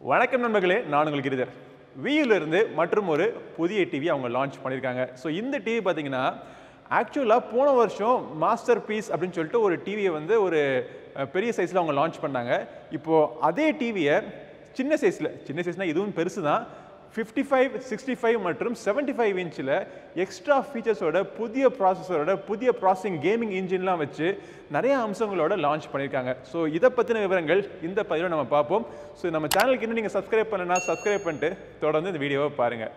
வணக்கம் நண்பர்களே நான் உங்களுக்கு இருதர் வியூல இருந்து மற்றும் ஒரு புதிய டிவி அவங்க லான்ச் பண்ணியிருக்காங்க ஸோ இந்த டிவி பார்த்தீங்கன்னா ஆக்சுவலாக போன வருஷம் மாஸ்டர் பீஸ் அப்படின்னு சொல்லிட்டு ஒரு டிவியை வந்து ஒரு அஹ், பெரிய சைஸில் அவங்க லான்ச் பண்ணாங்க இப்போது அதே டிவியை சின்ன சைஸில் சின்ன சைஸ்னால் இதுவும் பெருசு தான் ஃபிஃப்டி ஃபைவ் சிக்ஸ்டி ஃபைவ் மற்றும் செவன்ட்டி ஃபைவ் இன்ச்சில் எக்ஸ்ட்ரா ஃபீச்சர்ஸோட புதிய ப்ராசஸரோட புதிய ப்ராசஸிங் கேமிங் இன்ஜின்லாம் வச்சு நிறைய அம்சங்களோட லான்ச் பண்ணியிருக்காங்க ஸோ இதை பற்றின விவரங்கள் இந்த பதிவில் நம்ம பார்ப்போம் ஸோ நம்ம சேனலுக்கு இன்னும் நீங்கள் சப்ஸ்கிரைப் பண்ணனா சப்ஸ்கிரைப் பண்ணிட்டு தொடர்ந்து இந்த வீடியோவை பாருங்கள்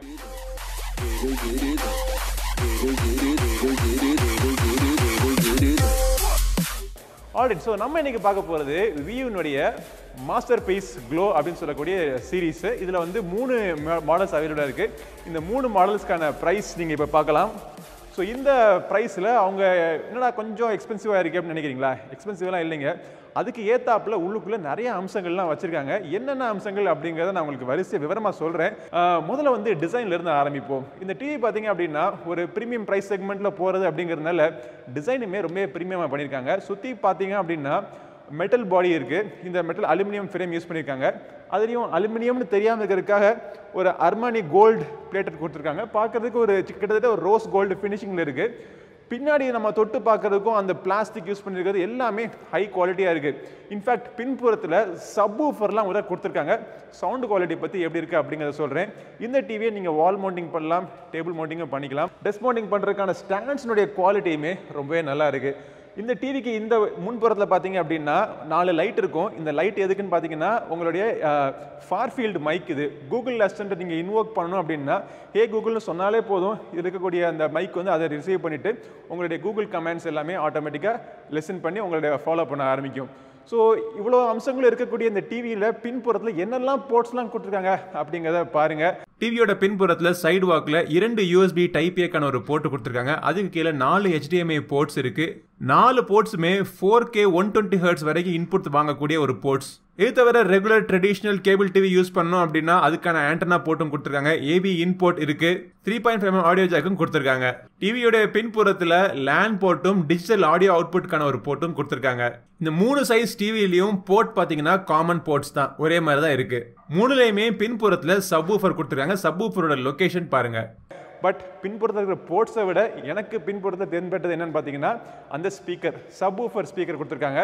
ஆல்ரைட் ஸோ நம்ம இன்னைக்கு பார்க்க போகிறது வியூனுடைய மாஸ்டர் பீஸ் க்ளோ அப்படின்னு சொல்லக்கூடிய சீரீஸ் இதில் வந்து மூணு மாடல்ஸ் அவைலபிளாக இருக்குது இந்த மூணு மாடல்ஸ்க்கான ப்ரைஸ் நீங்கள் இப்போ பார்க்கலாம் ஸோ இந்த ப்ரைஸில் அவங்க என்னடா கொஞ்சம் எக்ஸ்பென்சிவாக இருக்குது அப்படின்னு நினைக்கிறீங்களா எக்ஸ்பென்சிவ்லாம் இல்லைங்க அதுக்கு ஏத்தாப்புல உள்ளுக்குள்ளே நிறைய அம்சங்கள்லாம் வச்சுருக்காங்க என்னென்ன அம்சங்கள் அப்படிங்கிறத நான் உங்களுக்கு வரிசை விவரமாக சொல்கிறேன் முதல்ல வந்து டிசைன்ல இருந்து ஆரம்பிப்போம் இந்த டிவி பார்த்தீங்க அப்படின்னா ஒரு ப்ரீமியம் ப்ரைஸ் செக்மெண்ட்டில் போகிறது அப்படிங்கிறதுனால டிசைனுமே ரொம்ப ப்ரீமியமாக பண்ணியிருக்காங்க சுற்றி பார்த்தீங்க அப்படின்னா மெட்டல் பாடி இருக்குது இந்த மெட்டல் அலுமினியம் ஃப்ரேம் யூஸ் பண்ணியிருக்காங்க அதுலேயும் அலுமினியம்னு தெரியாமல் இருக்கிறதுக்காக ஒரு அர்மானி கோல்டு பிளேட்டட் கொடுத்துருக்காங்க பார்க்கறதுக்கு ஒரு சி- கிட்டத்தட்ட ஒரு ரோஸ் கோல்டு ஃபினிஷிங்கில் இருக்குது பின்னாடி நம்ம தொட்டு பார்க்கறதுக்கும் அந்த பிளாஸ்டிக் யூஸ் பண்ணியிருக்கிறது எல்லாமே ஹை குவாலிட்டியாக இருக்குது இன்ஃபேக்ட் பின்புறத்தில் சப் ஊஃபர்லாம் கூட கொடுத்துருக்காங்க சவுண்ட் குவாலிட்டி பற்றி எப்படி இருக்குது அப்படிங்கிறத சொல்கிறேன் இந்த டிவியை நீங்கள் வால் மவுண்டிங் பண்ணலாம் டேபிள் மவுண்டிங்கும் பண்ணிக்கலாம் டெஸ்க் மவுண்டிங் பண்ணுறதுக்கான ஸ்டாண்ட்ஸ்னுடைய குவாலிட்டியுமே ரொம்பவே நல்லா இருக்குது இந்த டிவிக்கு இந்த முன்புறத்தில் பார்த்தீங்க அப்படின்னா நாலு லைட் இருக்கும் இந்த லைட் எதுக்குன்னு பார்த்தீங்கன்னா உங்களுடைய ஃபார் ஃபீல்டு மைக் இது கூகுள் அசிஸ்டன்ட் நீங்கள் இன்வோக் பண்ணணும் அப்படின்னா ஹே கூகுள்னு சொன்னாலே போதும் இது இருக்கக்கூடிய அந்த மைக் வந்து அதை ரிசீவ் பண்ணிவிட்டு உங்களுடைய கூகுள் கமெண்ட்ஸ் எல்லாமே ஆட்டோமேட்டிக்காக லெசன் பண்ணி உங்களுடைய ஃபாலோ பண்ண ஆரம்பிக்கும் ஸோ இவ்வளோ அம்சங்களும் இருக்கக்கூடிய இந்த டிவியில் பின்புறத்தில் என்னெல்லாம் போர்ட்ஸ்லாம் கொடுத்துருக்காங்க அப்படிங்கிறத பாருங்கள் டிவியோட பின்புறத்தில் சைடு வாக்கில் இரண்டு யூஎஸ்பி டைப் ஏக்கான ஒரு போர்ட் கொடுத்துருக்காங்க அதுக்கு கீழே நாலு HDMI போர்ட்ஸ் இருக்கு நாலு போர்ட்ஸுமே four K one twenty hertz வரைக்கும் இன்புட் வாங்கக்கூடிய ஒரு போர்ட்ஸ் இது தவிர regular traditional cable TV use பண்ணோம் அப்படின்னா அதுக்கான ஆண்டனா போட்டும் கொடுத்துருக்காங்க ஏவி இன்போர்ட் இருக்கு த்ரீ பாயிண்ட் ஃபைவ் ஆடியோ ஜாக்கும் கொடுத்துருக்காங்க டிவியோட பின்புறத்தில் லேண்ட் போர்ட்டும் டிஜிட்டல் ஆடியோ அவுட்புட்கான ஒரு போர்ட்டும் கொடுத்துருக்காங்க இந்த மூணு சைஸ் டிவிலையும் போர்ட் பார்த்தீங்கன்னா காமன் போர்ட்ஸ் தான் ஒரே மாதிரி தான் இருக்கு மூணுலையுமே பின்புறத்தில் சப்வூஃபர் கொடுத்துருக்காங்க சப்வூஃபரோட லொகேஷன் பாருங்க பட் பின்புறத்தில் இருக்கிற போர்ட்ஸை விட எனக்கு பின்புறத்தில் தென்பட்டது என்னன்னு பார்த்தீங்கன்னா அந்த ஸ்பீக்கர் சப்வூஃபர் ஸ்பீக்கர் கொடுத்துருக்காங்க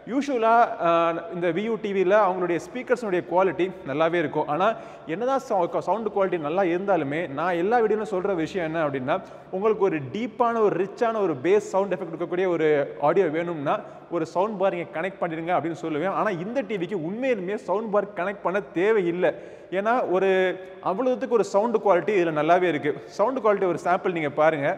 யூஸ்வலாக இந்த வியூ டிவியில் அவங்களுடைய ஸ்பீக்கர்ஸுடைய குவாலிட்டி நல்லாவே இருக்கும் ஆனால் என்னதான் சவுண்டு குவாலிட்டி நல்லா இருந்தாலுமே நான் எல்லா வீடியோலும் சொல்கிற விஷயம் என்ன அப்படின்னா உங்களுக்கு ஒரு டீப்பான ஒரு ரிச்சான ஒரு பேஸ் சவுண்ட் எஃபெக்ட் இருக்கக்கூடிய ஒரு ஆடியோ வேணும்னா ஒரு சவுண்ட் பார் இங்கே கனெக்ட் பண்ணிடுங்க அப்படின்னு சொல்லுவேன் ஆனால் இந்த டிவிக்கு உண்மையிலுமே சவுண்ட் பார் கனெக்ட் பண்ண தேவையில்லை ஏன்னா ஒரு அவ்வளோத்துக்கு ஒரு சவுண்டு குவாலிட்டி இதில் நல்லாவே இருக்குது சவுண்டு குவாலிட்டி ஒரு சாம்பிள் நீங்கள் பாருங்கள்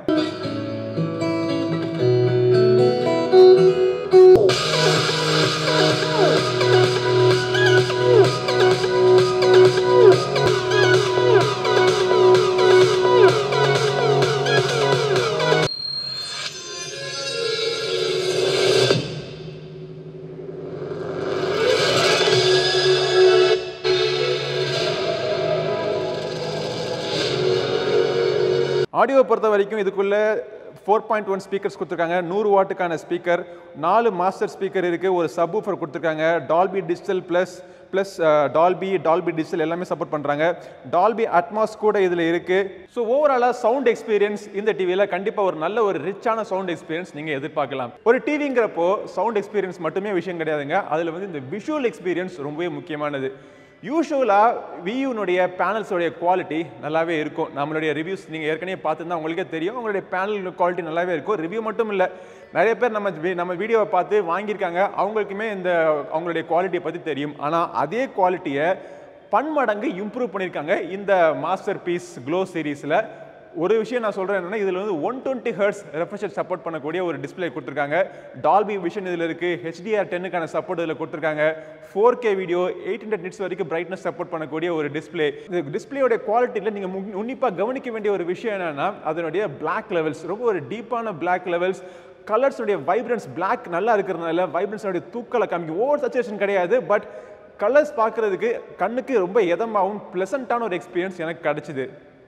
ஆடியோ பொறுத்த வரைக்கும் இதுக்குள்ள ஃபோர் பாயிண்ட் ஒன் ஸ்பீக்கர்ஸ் கொடுத்துருக்காங்க நூறு வாட்டுக்கான ஸ்பீக்கர் நாலு மாஸ்டர் ஸ்பீக்கர் இருக்குது ஒரு சப் ஊஃபர் கொடுத்துருக்காங்க Dolby digital plus plus Dolby Dolby digital எல்லாமே சப்போர்ட் பண்ணுறாங்க டால்பி அட்மாஸ் கூட இதில் இருக்குது ஸோ ஓவராலாக சவுண்ட் எக்ஸ்பீரியன்ஸ் இந்த டிவியில் கண்டிப்பாக ஒரு நல்ல ஒரு ரிச்சான சவுண்ட் எக்ஸ்பீரியன்ஸ் நீங்கள் எதிர்பார்க்கலாம் ஒரு டிவிங்கிறப்போ சவுண்ட் எக்ஸ்பீரியன்ஸ் மட்டுமே விஷயம் கிடையாதுங்க அதில் வந்து இந்த விஷுவல் எக்ஸ்பீரியன்ஸ் ரொம்பவே முக்கியமானது யூஸ்வலாக வியூனுடைய பேனல்ஸோடைய குவாலிட்டி நல்லாவே இருக்கும் நம்மளுடைய ரிவ்யூஸ் நீங்கள் ஏற்கனவே பார்த்துருந்தா உங்களுக்கே தெரியும் உங்களுடைய பேனல் குவாலிட்டி நல்லாவே இருக்கும் ரிவ்யூ மட்டும் இல்லை நிறைய பேர் நம்ம வி- நம்ம வீடியோவை பார்த்து வாங்கியிருக்காங்க அவங்களுக்குமே இந்த அவங்களுடைய குவாலிட்டியை பற்றி தெரியும் ஆனால் அதே குவாலிட்டியை பன்மடங்கு இம்ப்ரூவ் பண்ணியிருக்காங்க இந்த மாஸ்டர் பீஸ் க்ளோ சீரீஸில் ஒரு விஷயம் நான் சொல்கிறேன் என்னன்னா இதில் வந்து one twenty hertz refresh rate support பண்ணக்கூடிய ஒரு டிஸ்ப்ளே கொடுத்துருக்காங்க டால்பி விஷன் இதில் இருக்குது ஹெச்டிஆர் டென்னுக்கான சப்போர்ட் இதில் கொடுத்துருக்காங்க four K video eight hundred nits வரைக்கும் பிரைட்னஸ் சப்போர்ட் பண்ணக்கூடிய ஒரு டிஸ்ப்ளே இந்த டிஸ்பிளேயோட குவாலிட்டியில் நீங்கள் உன்னிப்பாக கவனிக்க வேண்டிய ஒரு விஷயம் என்னன்னா அதனுடைய Black லெவல்ஸ் ரொம்ப ஒரு டீப்பான Black லெவல்ஸ் கலர்ஸுடைய வைப்ரன்ஸ் Black நல்லா இருக்கிறதுனால வைப்ரன்ஸோடைய தூக்கலை காமிக்கும் ஓவர் சச்சுரேஷன் கிடையாது பட் கலர்ஸ் பார்க்குறதுக்கு கண்ணுக்கு ரொம்ப எதமாகவும் ப்ளசண்ட்டான ஒரு எக்ஸ்பீரியன்ஸ் எனக்கு கிடச்சிது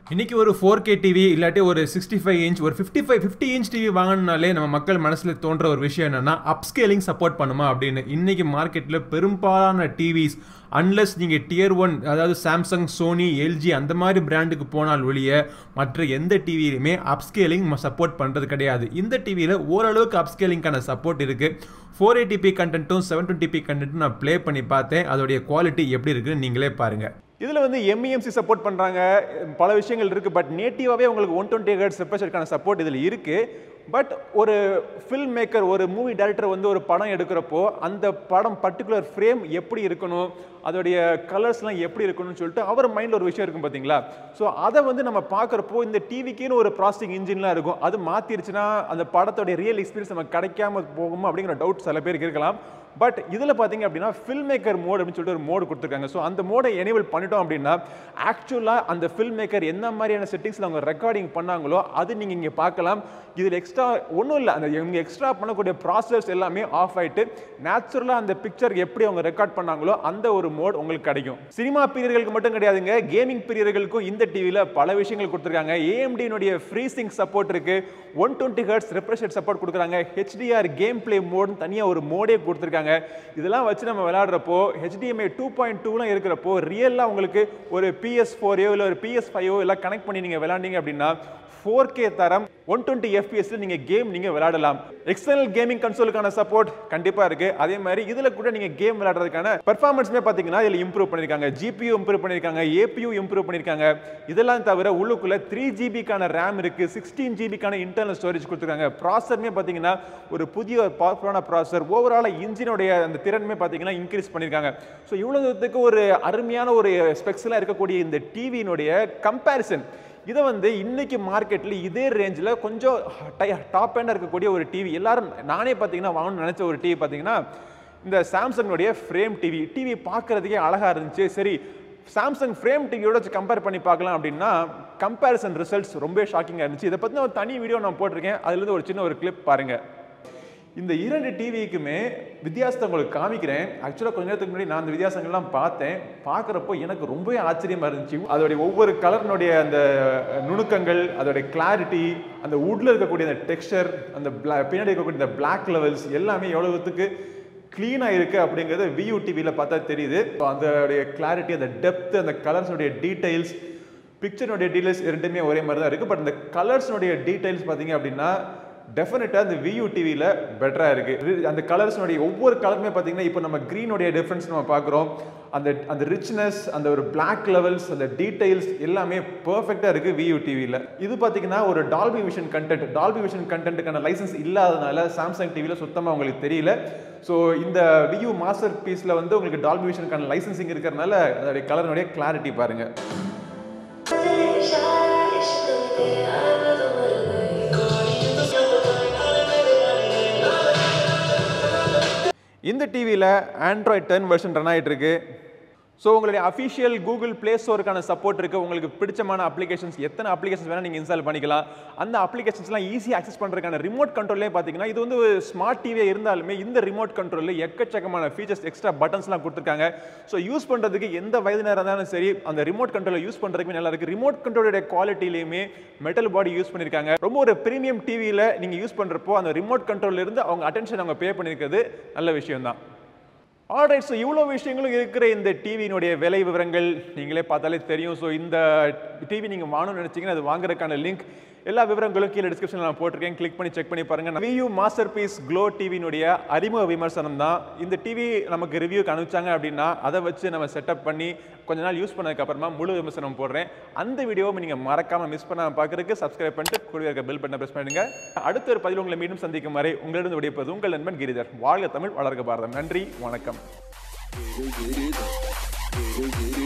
இன்னைக்கு ஒரு ஃபோர் கே டிவி இல்லாட்டி ஒரு சிக்ஸ்டி ஃபைவ் இன்ச் ஒரு fifty five fifty inch TV வாங்கினாலே நம்ம மக்கள் மனசில் தோன்ற ஒரு விஷயம் என்னன்னா அப்ஸ்கேலிங் சப்போர்ட் பண்ணுமா அப்படின்னு இன்னைக்கு மார்க்கெட்டில் பெரும்பாலான டிவிஸ் அன்லஸ் நீங்கள் டியர் ஒன் அதாவது சாம்சங் சோனி எல்ஜி அந்த மாதிரி பிராண்டுக்கு போனால் ஒழிய மற்ற எந்த டிவியிலுமே அப்ஸ்கேலிங் சப்போர்ட் பண்ணுறது கிடையாது இந்த டிவியில் ஓரளவுக்கு அப்ஸ்கேலிங்கான சப்போர்ட் இருக்குது ஃபோர் எயிட்டிபி கண்டென்ட்டும் செவன் டுவெண்ட்டி கண்டென்ட்டும் நான் ப்ளே பண்ணி பார்த்தேன் அதோடைய குவாலிட்டி எப்படி இருக்குன்னு நீங்களே பாருங்கள் இதில் வந்து எம்இஎம்சி சப்போர்ட் பண்ணுறாங்க பல விஷயங்கள் இருக்குது பட் நேட்டிவாகவே உங்களுக்கு ஒன் டுவெண்ட்டி ஹெர்ட்ஸ் ரெஃப்ரெஷருக்கான சப்போர்ட் இதில் இருக்குது பட் ஒரு ஃபில்ம் மேக்கர் ஒரு மூவி டைரக்டர் வந்து ஒரு படம் எடுக்கிறப்போ அந்த படம் பர்டிகுலர் ஃப்ரேம் எப்படி இருக்கணும் அதோடைய கலர்ஸ்லாம் எப்படி இருக்கணும்னு சொல்லிட்டு அவர் மைண்டில் ஒரு விஷயம் இருக்கும் பார்த்தீங்களா ஸோ அதை வந்து நம்ம பார்க்குறப்போ இந்த டிவிக்குன்னு ஒரு ப்ராசஸிங் இன்ஜின்லாம் இருக்கும் அது மாற்றிருச்சுன்னா அந்த படத்தோடைய ரியல் எக்ஸ்பீரியன்ஸ் நம்ம கிடைக்காம போகுமா அப்படிங்கிற டவுட் சில பேருக்கு இருக்கலாம் பட் இதில் பார்த்தீங்க அப்படின்னா ஃபில்ம் மேக்கர் மோட் அப்படின்னு சொல்லிட்டு ஒரு மோடு கொடுத்துருக்காங்க ஸோ அந்த மோடை எனேபிள் பண்ணிட்டோம் அப்படின்னா ஆக்சுவலாக அந்த ஃபில்ம் மேக்கர் என்ன மாதிரியான செட்டிங்ஸில் அவங்க ரெக்கார்டிங் பண்ணாங்களோ அது நீங்கள் இங்கே பார்க்கலாம் இதில் எக்ஸ்ட்ரா ஒன்றும் இல்லை அந்த இவங்க எக்ஸ்ட்ரா பண்ணக்கூடிய ப்ராசஸ் எல்லாமே ஆஃப் ஆகிட்டு நேச்சுரலாக அந்த பிக்சர் எப்படி அவங்க ரெக்கார்ட் பண்ணாங்களோ அந்த ஒரு மோட் உங்களுக்கு கிடைக்கும் சினிமா பீரியர்களுக்கு மட்டும் கிடையாதுங்க கேமிங் பீரியர்களுக்கும் இந்த டிவியில் பல விஷயங்கள் கொடுத்துருக்காங்க ஏஎம்டியினுடைய ஃப்ரீசிங் சப்போர்ட் இருக்கு one twenty hertz refresh rate support கொடுக்குறாங்க ஹெச்டிஆர் கேம் பிளே மோட்னு தனியாக ஒரு மோடே கொடுத்துருக்காங்க இதெல்லாம் வச்சு நம்ம விளையாடுறப்போ ஹெச்டிஎம்ஐ டூ பாயிண்ட் டூலாம் இருக்கிறப்போ ரியலாக உங்களுக்கு ஒரு பிஎஸ் ஃபோரையோ இல்லை ஒரு பிஎஸ் ஃபைவோ எல்லாம் கனெக்ட் பண்ணி நீங்கள் விளையாண்டீங்க அப்படின்னா ஃபோர் கே தரம் ஒன் டுவெண்ட்டி எஃபிஎஸ்ல நீங்கள் கேம் நீங்கள் விளையாடலாம் எக்ஸ்டர்னல் கேமிங் கன்சோலுக்கான சப்போர்ட் கண்டிப்பாக இருக்கு அதே மாதிரி இதில் கூட நீங்கள் கேம் விளையாடுறதுக்கான பெர்ஃபார்மன்ஸுமே பார்த்தீங்கன்னா இதில் இம்ப்ரூவ் பண்ணியிருக்காங்க ஜிபியூ இம்ப்ரூவ் பண்ணியிருக்காங்க ஏபியூ இம்ப்ரூவ் பண்ணியிருக்காங்க இதெல்லாம் தவிர உள்ளுக்குள்ள த்ரீ ஜிபிக்கான ரேம் இருக்கு சிக்ஸ்டீன் ஜிபிக்கான இன்டர்னல் ஸ்டோரேஜ் கொடுத்துருக்காங்க ப்ராசருமே பார்த்தீங்கன்னா ஒரு புதிய ஒரு பவர்ஃபுல்லான ப்ராசர் ஓவராலாக இன்ஜினுடைய அந்த திறனுமே பார்த்தீங்கன்னா இன்க்ரீஸ் பண்ணியிருக்காங்க ஸோ இவ்வளோ தூரத்துக்கு ஒரு அருமையான ஒரு ஸ்பெக்ஸ்லாம் இருக்கக்கூடிய இந்த டிவியினுடைய கம்பேரிசன் இதை வந்து இன்னைக்கு மார்க்கெட்டில் இதே ரேஞ்சில் கொஞ்சம் டாப் எண்டாக இருக்கக்கூடிய ஒரு டிவி எல்லாரும் நானே பார்த்தீங்கன்னா வாங்கணும்னு நினச்ச ஒரு டிவி பார்த்தீங்கன்னா இந்த சாம்சங்குடைய ஃப்ரேம் டிவி டிவி பார்க்குறதுக்கே அழகாக இருந்துச்சு சரி சாம்சங் ஃப்ரேம் டிவியோட வச்சு கம்பேர் பண்ணி பார்க்கலாம் அப்படின்னா கம்பேரிசன் ரிசல்ட்ஸ் ரொம்ப ஷாக்கிங்காக இருந்துச்சு இதை பற்றின ஒரு தனி வீடியோ நான் போட்டிருக்கேன் அதுலேருந்து ஒரு சின்ன ஒரு கிளிப் பாருங்கள் இந்த இரண்டு டிவிக்குமே வித்தியாசத்தை உங்களுக்கு காமிக்கிறேன் ஆக்சுவலாக கொஞ்ச நேரத்துக்கு முன்னாடி நான் அந்த வித்தியாசங்கள்லாம் பார்த்தேன் பார்க்குறப்போ எனக்கு ரொம்பவே ஆச்சரியமாக இருந்துச்சு அதோடைய ஒவ்வொரு கலர்னுடைய அந்த நுணுக்கங்கள் அதோடைய கிளாரிட்டி அந்த வுட்ல இருக்கக்கூடிய அந்த டெக்ஸ்டர் அந்த பிளா பின்னாடி இருக்கக்கூடிய இந்த பிளாக் லெவல்ஸ் எல்லாமே எவ்வளவுத்துக்கு க்ளீனாக இருக்குது அப்படிங்கிறது வியூ டிவியில் பார்த்தா தெரியுது So, அதோடைய கிளாரிட்டி அந்த டெப்த் அந்த கலர்ஸோடைய டீடைல்ஸ் பிக்சருடைய டீடைல்ஸ் ரெண்டுமே ஒரே மாதிரி தான் இருக்குது பட் இந்த கலர்ஸ்னுடைய டீடைல்ஸ் பார்த்தீங்க அப்படின்னா டெஃபினட்டாக இந்த வியூ டிவியில் பெட்டராக இருக்குது அந்த கலர்ஸ்னுடைய ஒவ்வொரு கலருமே பார்த்தீங்கன்னா இப்போ நம்ம க்ரீனுடைய டிஃப்ரென்ஸ் நம்ம பார்க்குறோம் அந்த அந்த ரிச்னஸ் அந்த ஒரு பிளாக் லெவல்ஸ் அந்த டீடைல்ஸ் எல்லாமே பர்ஃபெக்டாக இருக்குது வியூ டிவியில் இது பார்த்தீங்கன்னா ஒரு Dolby vision content Dolby vision கண்டென்ட்டுக்கான லைசன்ஸ் இல்லாதனால சாம்சங் டிவியில் சுத்தமாக உங்களுக்கு தெரியல ஸோ இந்த வியூ மாஸ்டர் பீஸில் வந்து உங்களுக்கு டால்பி விஷனுக்கான லைசன்சிங் இருக்கிறனால அதோடைய கலருடைய கிளாரிட்டி பாருங்கள் இந்த டிவியில் ஆண்ட்ராய்ட் டென் வெர்ஷன் ரன் ஆகிட்டு இருக்கு ஸோ உங்களுடைய அஃபிஷியல் கூகுள் ப்ளே ஸ்டோருக்கான சப்போர்ட் இருக்குது உங்களுக்கு பிடிச்சமான அப்ளிகேஷன்ஸ் எத்தனை அப்ளிகேஷன்ஸ் வேணால் நீங்கள் இன்ஸ்டால் பண்ணிக்கலாம் அந்த அப்ளிகேஷன்ஸ்லாம் ஈஸியாக அக்சஸ் பண்ணுறதுக்கான ரிமோட் கண்ட்ரோல்லே பார்த்தீங்கன்னா இது வந்து ஒரு ஸ்மார்ட் டிவியாக இருந்தாலுமே இந்த ரிமோட் கண்ட்ரோலில் எக்கச்சக்கமான ஃபீச்சர்ஸ் எக்ஸ்ட்ரா பட்டன்ஸ்லாம் கொடுத்துருக்காங்க ஸோ யூஸ் பண்ணுறதுக்கு எந்த வயதினராக இருந்தாலும் சரி அந்த ரிமோட் கண்ட்ரோலை யூஸ் பண்ணுறதுக்கு நல்லா இருக்குது ரிமோட் கண்ட்ரோலுடைய குவாலிட்டிலையுமே மெட்டல் பாடி யூஸ் பண்ணியிருக்காங்க ரொம்ப ஒரு ப்ரீமியம் டிவியில் நீங்கள் யூஸ் பண்ணுறப்போ அந்த ரிமோட் கண்ட்ரோல்ல இருந்து அவங்க அட்டென்ஷன் அவங்க பே பண்ணியிருக்கிறது நல்ல விஷயம் தான் ஆல்ரைட் ஸோ இவ்வளோ விஷயங்களும் இருக்கிற இந்த டிவியினுடைய விலை விவரங்கள் நீங்களே பார்த்தாலே தெரியும் ஸோ இந்த டிவி நீங்கள் வாங்கணும்னு நினச்சிங்கன்னா அது வாங்குறதுக்கான லிங்க் எல்லா விவரங்களும் கீழே டிஸ்கிரிப்ஷனில் நான் போட்டிருக்கேன் கிளிக் பண்ணி செக் பண்ணி பாருங்க வியூ மாஸ்டர் பீஸ் க்ளோ டிவியினுடைய அறிமுக விமர்சனம் தான் இந்த டிவி நமக்கு ரிவ்யூக்கு அனுப்பிச்சாங்க அப்படின்னா அதை வச்சு நம்ம செட்டப் பண்ணி கொஞ்ச நாள் யூஸ் பண்ணதுக்கு அப்புறமா முழு விமர்சனம் போடுறேன் அந்த வீடியோவை நீங்கள் மறக்காம மிஸ் பண்ணாம பார்க்கறதுக்கு சப்ஸ்கிரைப் பண்ணிட்டு கூடவே இருக்க பெல் பட்டனை ப்ரெஸ் பண்ணுங்க அடுத்த ஒரு பதிவு உங்களை மீண்டும் சந்திக்கும் வரை உங்களிடம் விடைப்பது உங்கள் நண்பன் கிரிதர் வாழ்க தமிழ் வளர்க பாரதம் நன்றி வணக்கம் Get it, get it, get it, get it.